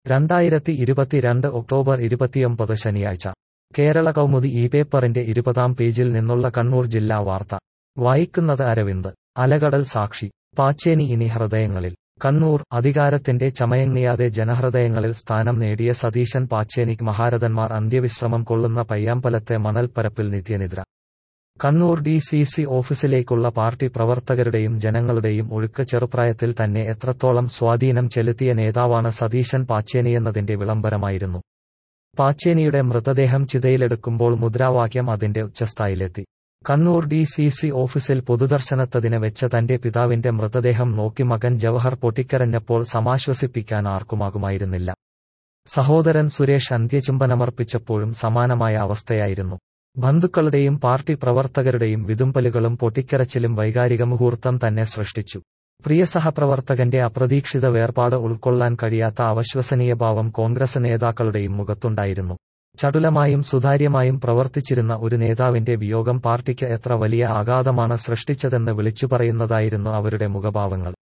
രണ്ടായിരത്തി ഇരുപത്തിരണ്ട് ഒക്ടോബർ ഇരുപത്തിയൊമ്പത് ശനിയാഴ്ച കേരള കൗമുദി ഈ പേപ്പറിന്റെ ഇരുപതാം പേജിൽ നിന്നുള്ള കണ്ണൂർ ജില്ലാ വാർത്ത വായിക്കുന്നത് അരവിന്ദ് അലകടൽ സാക്ഷി പാച്ചേനി ഇനി ഹൃദയങ്ങളിൽ കണ്ണൂർ അധികാരത്തിന്റെ ചമയങ്ങിയാതെ ജനഹൃദയങ്ങളിൽ സ്ഥാനം നേടിയ സതീശൻ പാച്ചേനിക്ക് മഹാരഥന്മാർ അന്ത്യവിശ്രമം കൊള്ളുന്ന പയ്യാമ്പലത്തെ മണൽപ്പരപ്പിൽ നിത്യനിദ്ര കണ്ണൂർ ഡി സി സി ഓഫീസിലേക്കുള്ള പാർട്ടി പ്രവർത്തകരുടെയും ജനങ്ങളുടെയും ഒഴുക്ക് ചെറുപ്രായത്തിൽ തന്നെ എത്രത്തോളം സ്വാധീനം ചെലുത്തിയ നേതാവാണ് സതീശൻ പാച്ചേനിയെന്നതിന്റെ വിളംബരമായിരുന്നു പാച്ചേനിയുടെ മൃതദേഹം ചിതയിലെടുക്കുമ്പോൾ മുദ്രാവാക്യം അതിന്റെ ഉച്ചസ്ഥായിലെത്തി കണ്ണൂർ ഡി സി സി ഓഫീസിൽ പൊതുദർശനത്തതിന് വെച്ച തന്റെ പിതാവിന്റെ മൃതദേഹം നോക്കി മകൻ ജവഹർ പൊട്ടിക്കരഞ്ഞപ്പോൾ സമാശ്വസിപ്പിക്കാൻ ആർക്കുമാകുമായിരുന്നില്ല സഹോദരൻ സുരേഷ് അന്ത്യചുംബനമർപ്പിച്ചപ്പോഴും സമാനമായ അവസ്ഥയായിരുന്നു ബന്ധുക്കളുടെയും പാർട്ടി പ്രവർത്തകരുടെയും വിതുമ്പലുകളും പൊട്ടിക്കരച്ചിലും വൈകാരിക മുഹൂർത്തം തന്നെ സൃഷ്ടിച്ചു പ്രിയ സഹപ്രവർത്തകന്റെ അപ്രതീക്ഷിത വേർപാട് ഉൾക്കൊള്ളാൻ കഴിയാത്ത അവശ്വസനീയ ഭാവം കോൺഗ്രസ് നേതാക്കളുടെയും മുഖത്തുണ്ടായിരുന്നു ചടുലമായും സുതാര്യമായും പ്രവർത്തിച്ചിരുന്ന ഒരു നേതാവിന്റെ വിയോഗം പാർട്ടിക്ക് എത്ര വലിയ ആഘാതമാണ് സൃഷ്ടിച്ചതെന്ന് വിളിച്ചുപറയുന്നതായിരുന്നു അവരുടെ മുഖഭാവങ്ങൾ